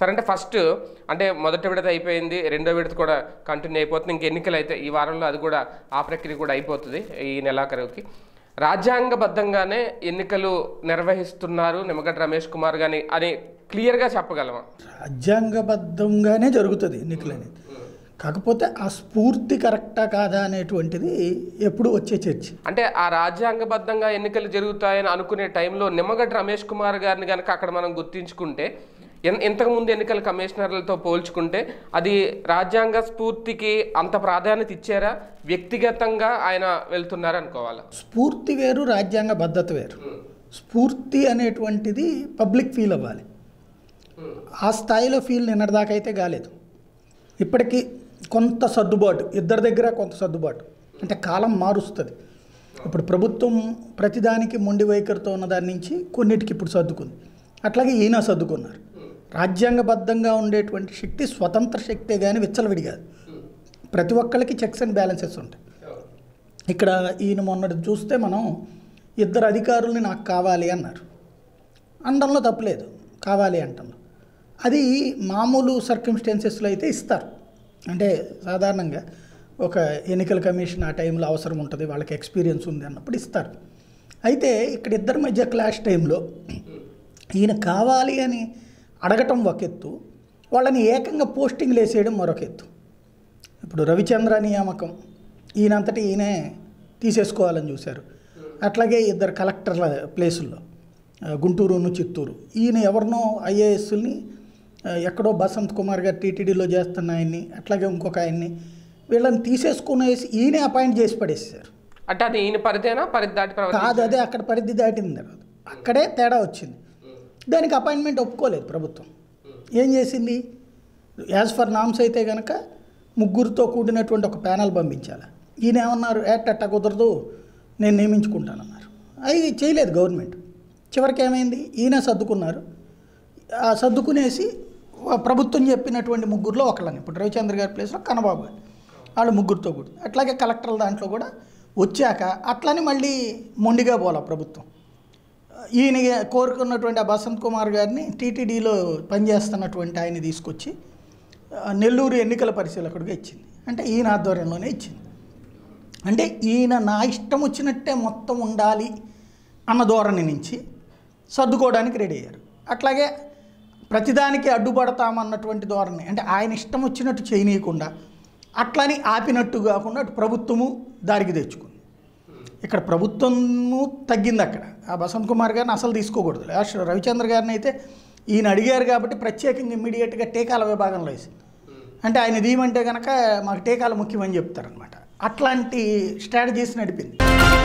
sir అంటే first అంటే మొదటి విడత అయిపోయింది రెండో విడత కూడా కంటిన్యూ అయిపోతుంది ఇంక ఎన్నికలు అయితే ఈ వారంలో అది కూడా ఆ ప్రక్రియ కూడా అయిపోతుంది ఈ నెలాఖరుకి రాజ్యాంగబద్ధంగానే ఎన్నికలు నిర్వహిస్తున్నారు నిమ్మగడ్డ రమేష్ కుమార్ గాని అని క్లియర్గా చెప్పగలమా రాజ్యాంగబద్ధంగానే జరుగుతుంది ఎన్నికలు అనేది కాకపోతే ఆ స్ఫూర్తి కరెక్టా కాదా అనేటువంటిది ఎప్పుడు వచ్చే చర్చ అంటే ఆ రాజ్యాంగబద్ధంగా ఎన్నికలు జరుగుతాయని అనుకునే టైంలో నిమ్మగడ్డ రమేష్ కుమార్ గారిని కనుక అక్కడ మనం గుర్తించుకుంటే ఎన్- ఇంతకుముందు ఎన్నికల కమిషనర్లతో పోల్చుకుంటే అది రాజ్యాంగ స్ఫూర్తికి అంత ప్రాధాన్యత ఇచ్చారా వ్యక్తిగతంగా ఆయన వెళ్తున్నారు అనుకోవాలా స్ఫూర్తి వేరు రాజ్యాంగ భద్రత వేరు స్ఫూర్తి అనేటువంటిది పబ్లిక్ ఫీల్ అవ్వాలి ఆ స్థాయిలో ఫీల్ నిన్నటిదాకా అయితే కాలేదు ఇప్పటికీ కొంత సర్దుబాటు ఇద్దరి దగ్గర కొంత సర్దుబాటు అంటే కాలం మారుస్తుంది ఇప్పుడు ప్రభుత్వం ప్రతిదానికి మొండి వైఖరితో ఉన్న దాని నుంచి కొన్నిటికి ఇప్పుడు సర్దుకుంది అట్లాగే ఈయన సర్దుకున్నారు రాజ్యాంగబద్ధంగా ఉండేటువంటి శక్తి స్వతంత్ర శక్తే కానీ విచ్చలవిడి కాదు ప్రతి ఒక్కళ్ళకి చెక్స్ అండ్ బ్యాలెన్సెస్ ఉంటాయి ఇక్కడ ఈయన మొన్నటి చూస్తే మనం ఇద్దరు అధికారుల్ని నాకు కావాలి అన్నారు అనడంలో తప్పలేదు కావాలి అంటంలో అది మామూలు సర్కమ్స్టాన్సెస్లో అయితే ఇస్తారు అంటే సాధారణంగా ఒక ఎన్నికల కమిషన్ ఆ టైంలో అవసరం ఉంటుంది వాళ్ళకి ఎక్స్పీరియన్స్ ఉంది అన్నప్పుడు ఇస్తారు అయితే ఇక్కడ ఇద్దరి మధ్య క్లాష్ టైంలో ఈయన కావాలి అని అడగటం ఒక ఎత్తు వాళ్ళని ఏకంగా పోస్టింగ్లు వేసేయడం మరొక ఎత్తు ఇప్పుడు రవిచంద్ర నియామకం ఈయనంతటి ఈయనే తీసేసుకోవాలని చూశారు అట్లాగే ఇద్దరు కలెక్టర్ల ప్లేసుల్లో ఆ, గుంటూరును చిత్తూరు ఈయన ఎవరినో ఐఏఎస్ని ఎక్కడో బసంత్ కుమార్ గారు టీటీడీలో చేస్తున్న ఆయన్ని అట్లాగే ఇంకొక ఆయన్ని వీళ్ళని తీసేసుకునేసి ఈయనే అపాయింట్ చేసి పడేసారు అంటే అది ఈయన పరిధేనా పరిధి దాటి ప్రవర్తి కాదు అదే అక్కడ పరిధి దాటింది తర్వాత అక్కడే తేడా వచ్చింది దానికి అపాయింట్మెంట్ ఒప్పుకోలేదు ప్రభుత్వం ఏం చేసింది యాజ్ ఫర్ నామ్స్ అయితే కనుక ముగ్గురితో కూడినటువంటి ఒక ప్యానల్ పంపించాలి ఈయన ఏమన్నారు యాక్ట్ అట్ట కుదరదు నేను నియమించుకుంటానన్నారు అది చేయలేదు గవర్నమెంట్ చివరికి ఏమైంది ఈయన సర్దుకున్నారు ఆ సర్దుకునేసి ఆ ప్రభుత్వం చెప్పినటువంటి ముగ్గురులో ఒకళ్ళని ఇప్పుడు రవిచంద్ర గారి ప్లేస్లో కన్నబాబు గారు వాళ్ళు ముగ్గురితో కూడి అట్లాగే కలెక్టర్ల దాంట్లో కూడా వచ్చాక అట్లని మళ్ళీ మొండిగా పోలా ప్రభుత్వం ఈయన కోరుకున్నటువంటి ఆ బసంత్ కుమార్ గారిని టీటీడీలో పనిచేస్తున్నటువంటి ఆయన తీసుకొచ్చి ఆ, నెల్లూరు ఎన్నికల పరిశీలకుడిగా ఇచ్చింది అంటే ఈయన ఆధ్వర్యంలోనే ఇచ్చింది అంటే ఈయన నా ఇష్టం వచ్చినట్టే మొత్తం ఉండాలి అన్న ధోరణి నుంచి సర్దుకోవడానికి రెడీ అయ్యారు అట్లాగే ప్రతిదానికి అడ్డుపడతామన్నటువంటి ధోరణి అంటే ఆయన ఇష్టం వచ్చినట్టు చేయనీయకుండా అట్లని ఆపినట్టు కాకుండా అటు ప్రభుత్వము దారికి తెచ్చుకుంది ఇక్కడ ప్రభుత్వము తగ్గింది అక్కడ ఆ బసంత్ కుమార్ గారిని అసలు తీసుకోకూడదు లాస్ట్ రవిచంద్ర గారిని అయితే ఈయన అడిగారు కాబట్టి ప్రత్యేకంగా ఇమ్మీడియట్గా టీకాల విభాగంలో వేసింది అంటే ఆయన దీమంటే కనుక మాకు టీకాలు ముఖ్యమని చెప్తారనమాట అట్లాంటి స్ట్రాటజీస్ నడిపింది